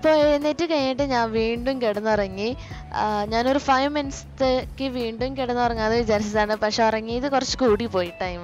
അപ്പോൾ എഴുന്നേറ്റ് കഴിഞ്ഞിട്ട് ഞാൻ വീണ്ടും കിടന്നുറങ്ങി ആ, ഞാനൊരു ഫൈവ് മിനിറ്റ്സത്തേക്ക് വീണ്ടും കിടന്നുറങ്ങാമെന്ന് വിചാരിച്ചതാണ് പക്ഷെ ഉറങ്ങിയത് കുറച്ച് കൂടി പോയി ടൈം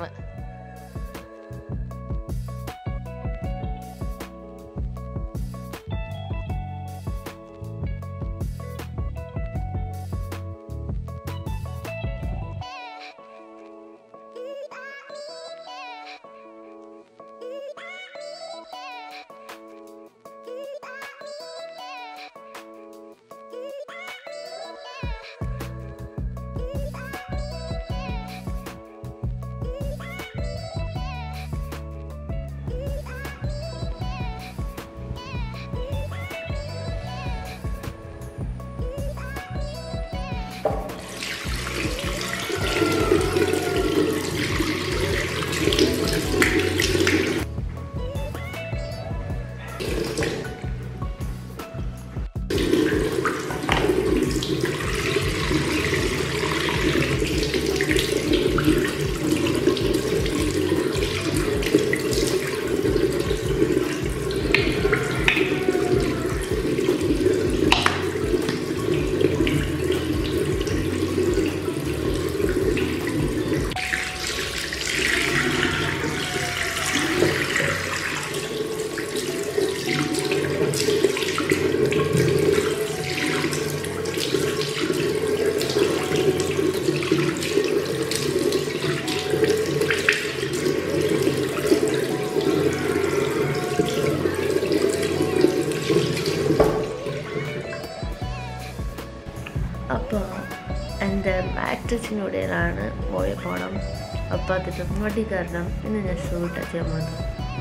അപ്പോൾ എൻ്റെ മാട്രിക്സിനൂടെയാണ് പോയ പോകണം അപ്പോൾ അതിൻ്റെ മടി കാരണം ഇന്ന് ഞാൻ ഷൂട്ട് ചെയ്യാൻ വന്നു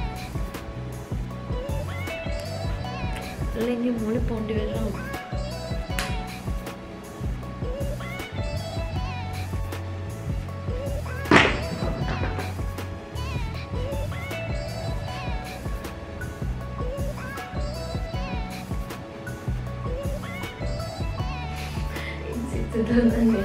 അല്ലെങ്കിൽ മുകളിൽ പോകേണ്ടി വരും തന്നെ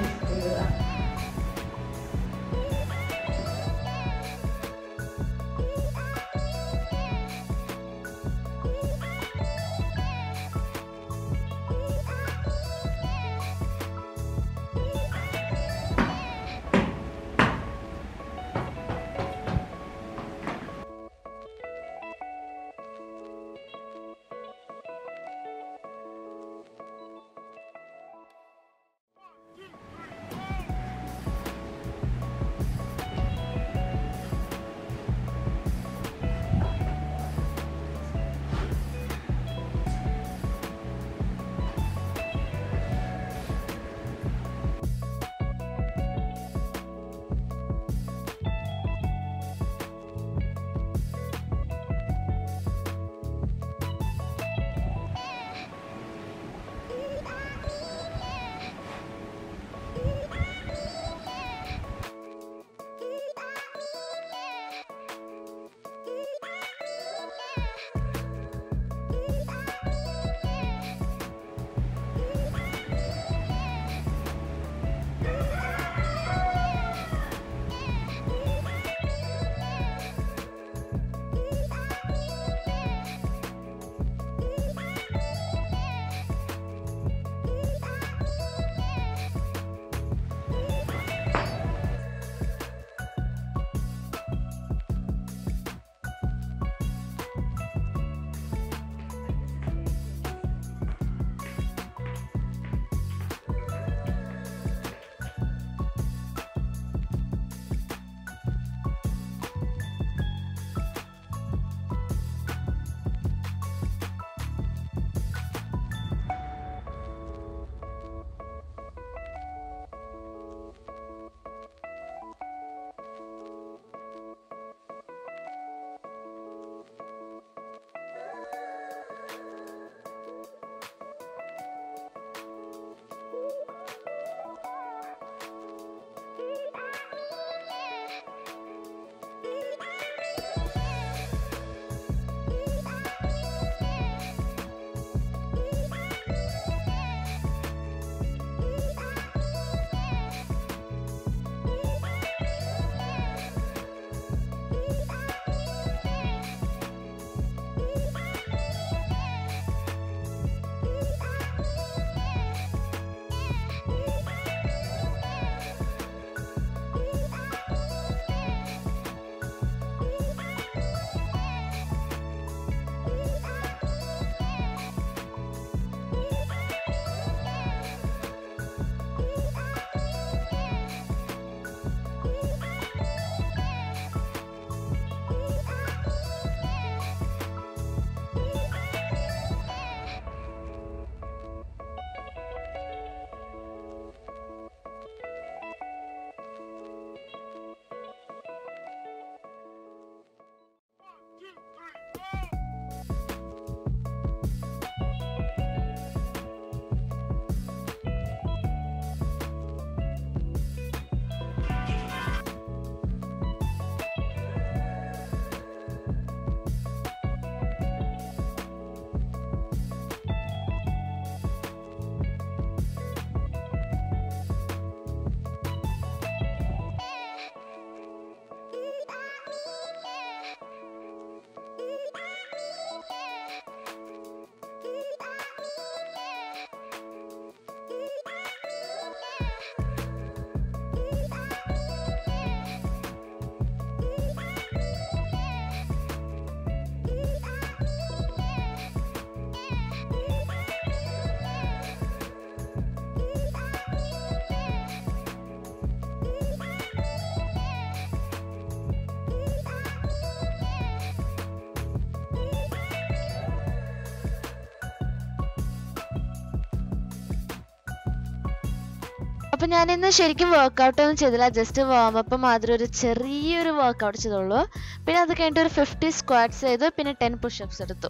അപ്പൊ ഞാൻ ഇന്ന് ശരിക്കും വർക്കൗട്ട് ഒന്നും ചെയ്തില്ല ജസ്റ്റ് വാമപ്പ് മാത്രം ഒരു ചെറിയൊരു വർക്കൗട്ട് ചെയ്തുള്ളൂ പിന്നെ അത് കഴിഞ്ഞിട്ട് ഒരു ഫിഫ്റ്റി സ്ക്വാറ്റ്സ് ചെയ്തു പിന്നെ ടെൻ പുഷപ്സ് എടുത്തു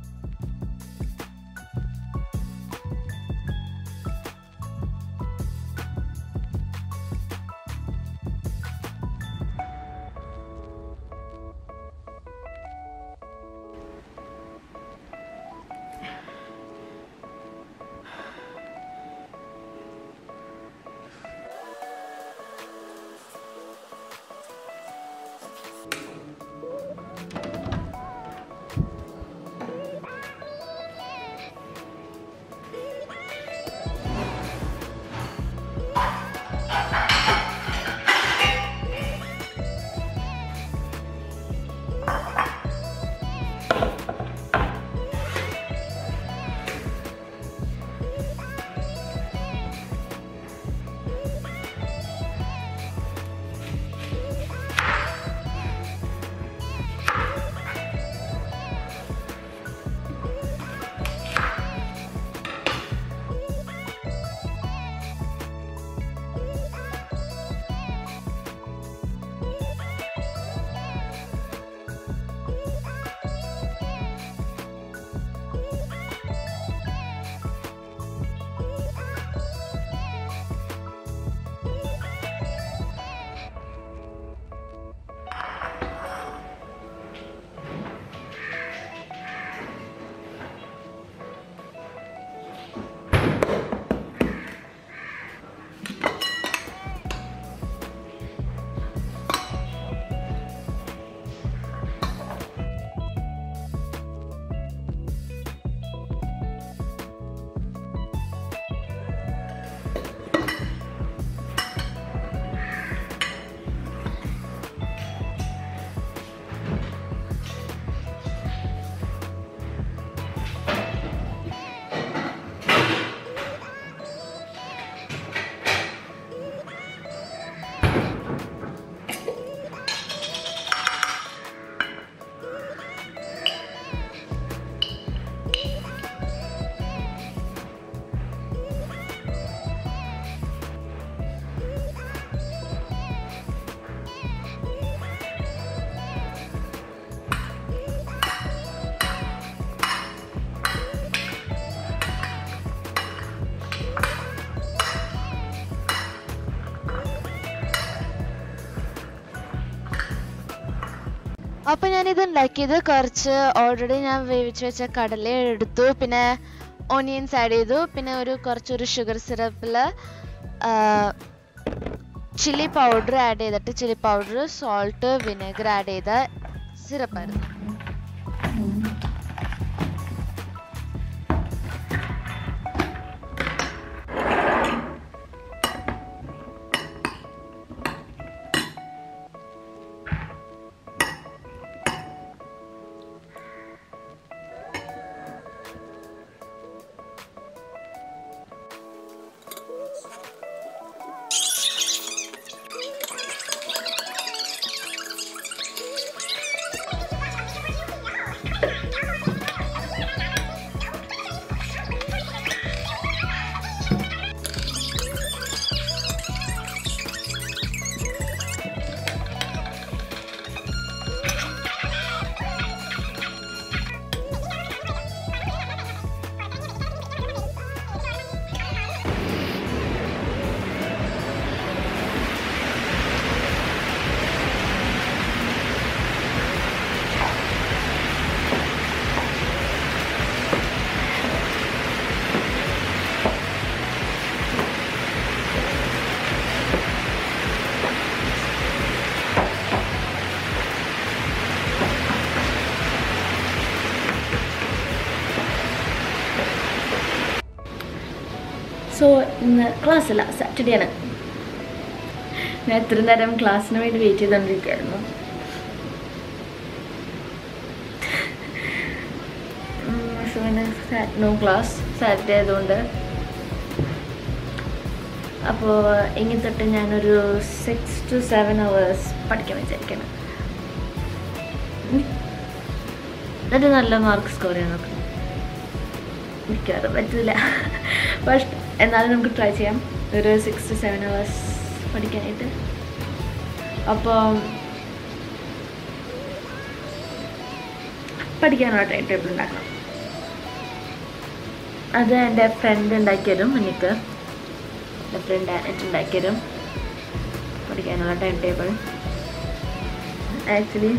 അപ്പൊ ഞാൻ ഇത് ഉണ്ടാക്കിയത് കുറച്ച് ഓൾറെഡി ഞാൻ വേവിച്ച് വെച്ച കടല എടുത്തു പിന്നെ ഓണിയൻസ് ആഡ് ചെയ്തു പിന്നെ ഒരു കുറച്ചൊരു ഷുഗർ സിറപ്പിൽ ചില്ലി പൗഡർ ആഡ് ചെയ്തിട്ട് chilli powder salt vinegar add ചെയ്ത സിറപ്പായിരുന്നു ക്ലാസ് അല്ല സാറ്റർഡേ ആണ് ഞാൻ എത്ര നേരം ക്ലാസ്സിന് വേണ്ടി വെയിറ്റ് ചെയ്തുകൊണ്ടിരിക്കുകയായിരുന്നു പക്ഷെ പിന്നെ നോ ക്ലാസ് സാറ്റർഡേ ആയതുകൊണ്ട് അപ്പോൾ ഇനി തൊട്ട് ഞാനൊരു സിക്സ് ടു സെവൻ അവേഴ്സ് പഠിക്കാൻ വിചാരിക്കണം ഉം. എന്നിട്ട് നല്ല മാർക്ക് സ്കോർ ചെയ്യാൻ നോക്കണം മിക്കവാറും പറ്റില്ല പക്ഷെ എന്നാലും നമുക്ക് ട്രൈ ചെയ്യാം ഒരു സിക്സ് ടു സെവൻ അവേഴ്സ് പഠിക്കാനായിട്ട് അപ്പോൾ പഠിക്കാനുള്ള ടൈം ടേബിൾ ഉണ്ടാക്കണം അത് എൻ്റെ ഫ്രണ്ട് ഉണ്ടാക്കിയതും എനിക്ക് എൻ്റെ ഫ്രണ്ട് ആയിട്ട് ഉണ്ടാക്കിയതും പഠിക്കാനുള്ള ടൈം ടേബിൾ ആക്ച്വലി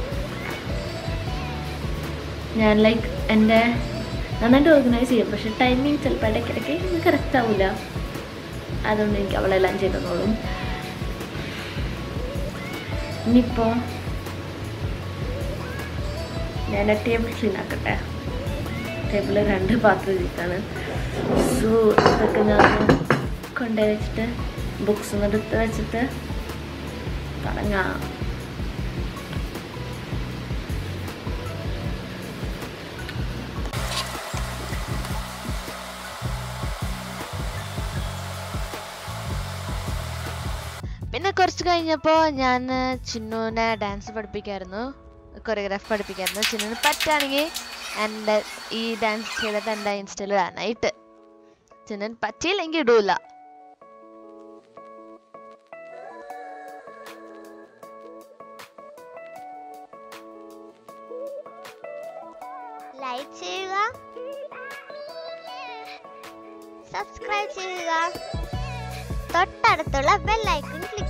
ഞാൻ ലൈക്ക് എൻ്റെ നന്നായിട്ട് ഓർഗനൈസ് ചെയ്യും പക്ഷെ ടൈമിങ് ചിലപ്പോൾ ഇടയ്ക്കിടയ്ക്ക് കറക്റ്റ് ആവില്ല അതുകൊണ്ട് എനിക്ക് അവളെല്ലാം ചെയ്തു തന്നോളും ഇനിയിപ്പോൾ ഞാൻ ടേബിൾ ക്ലീൻ ആക്കട്ടെ ടേബിൾ രണ്ട് പാത്രം ഇരിക്കാണ് സോ ഇതൊക്കെ ഞാൻ കൊണ്ടുപോയി വെച്ചിട്ട് ബുക്സ് ഒന്ന് എടുത്ത് വെച്ചിട്ട് തുടങ്ങാം പിന്നെ കുറച്ച് കഴിഞ്ഞപ്പോൾ ഞാൻ ചിന്നുവിനെ ഡാൻസ് പഠിപ്പിക്കായിരുന്നു കൊറിയോഗ്രാഫ് പഠിപ്പിക്കായിരുന്നു ചിന്നുവിന് പറ്റുകയാണെങ്കിൽ എൻ്റെ ഈ ഡാൻസ് ചെയ്തിട്ട് എൻ്റെ ഇൻസ്റ്റയിൽ ഇടാനായിട്ട് ചിന്നുവിന് പറ്റിയില്ലെങ്കിൽ ഇടൂല ലൈക്ക് ചെയ്യുക സബ്സ്ക്രൈബ് ചെയ്യുക തൊട്ടടുത്തുള്ള ബെൽ ഐക്കൺ ക്ലിക്ക്